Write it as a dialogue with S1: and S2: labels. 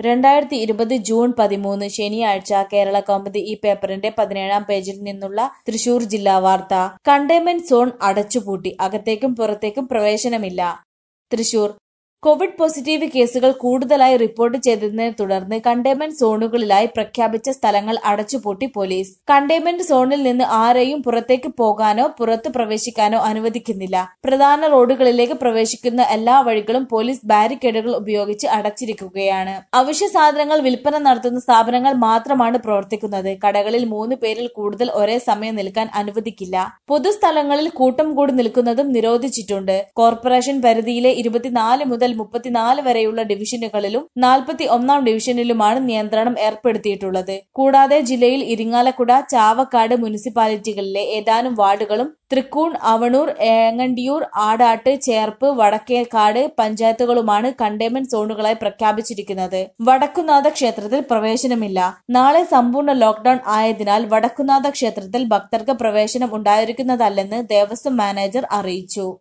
S1: രണ്ടായിരത്തി ഇരുപത് ജൂൺ പതിമൂന്ന് ശനിയാഴ്ച കേരള കൗമുദി ഈ പേപ്പറിന്റെ പതിനേഴാം പേജിൽ നിന്നുള്ള തൃശൂർ ജില്ലാ വാർത്ത കണ്ടെയ്ൻമെന്റ് സോൺ അടച്ചുപൂട്ടി അകത്തേക്കും പുറത്തേക്കും പ്രവേശനമില്ല തൃശൂർ കോവിഡ് പോസിറ്റീവ് കേസുകൾ കൂടുതലായി റിപ്പോർട്ട് ചെയ്തതിനെ തുടർന്ന് കണ്ടെയ്ൻമെന്റ് സോണുകളിലായി പ്രഖ്യാപിച്ച സ്ഥലങ്ങൾ അടച്ചുപൂട്ടി പോലീസ് കണ്ടെയ്ൻമെന്റ് സോണിൽ നിന്ന് ആരെയും പുറത്തേക്ക് പോകാനോ പുറത്ത് പ്രവേശിക്കാനോ അനുവദിക്കുന്നില്ല പ്രധാന റോഡുകളിലേക്ക് പ്രവേശിക്കുന്ന എല്ലാ വഴികളും പോലീസ് ബാരിക്കേഡുകൾ ഉപയോഗിച്ച് അടച്ചിരിക്കുകയാണ് അവശ്യ സാധനങ്ങൾ വിൽപ്പന നടത്തുന്ന സ്ഥാപനങ്ങൾ മാത്രമാണ് പ്രവർത്തിക്കുന്നത് കടകളിൽ മൂന്ന് പേരിൽ കൂടുതൽ ഒരേ സമയം നിൽക്കാൻ അനുവദിക്കില്ല പൊതുസ്ഥലങ്ങളിൽ കൂട്ടം കൂടി നിൽക്കുന്നതും നിരോധിച്ചിട്ടുണ്ട് കോർപ്പറേഷൻ പരിധിയിലെ ഇരുപത്തിനാല് മുതൽ മുപ്പത്തിനാല് വരെയുള്ള ഡിവിഷനുകളിലും നാൽപ്പത്തി ഒന്നാം ഡിവിഷനിലുമാണ് നിയന്ത്രണം ഏർപ്പെടുത്തിയിട്ടുള്ളത് കൂടാതെ ജില്ലയിൽ ഇരിങ്ങാലക്കുട ചാവക്കാട് മുനിസിപ്പാലിറ്റികളിലെ ഏതാനും വാർഡുകളും തൃക്കൂൺ അവണൂർ ഏങ്ങണ്ടിയൂർ ആടാട്ട് ചേർപ്പ് വടക്കേക്കാട് പഞ്ചായത്തുകളുമാണ് കണ്ടെയ്ൻമെന്റ് സോണുകളായി പ്രഖ്യാപിച്ചിരിക്കുന്നത് വടക്കുനാഥ ക്ഷേത്രത്തിൽ പ്രവേശനമില്ല നാളെ സമ്പൂർണ്ണ ലോക്ഡൌൺ ആയതിനാൽ വടക്കുനാഥ ക്ഷേത്രത്തിൽ ഭക്തർക്ക് പ്രവേശനം ഉണ്ടായിരിക്കുന്നതല്ലെന്ന് ദേവസ്വം മാനേജർ അറിയിച്ചു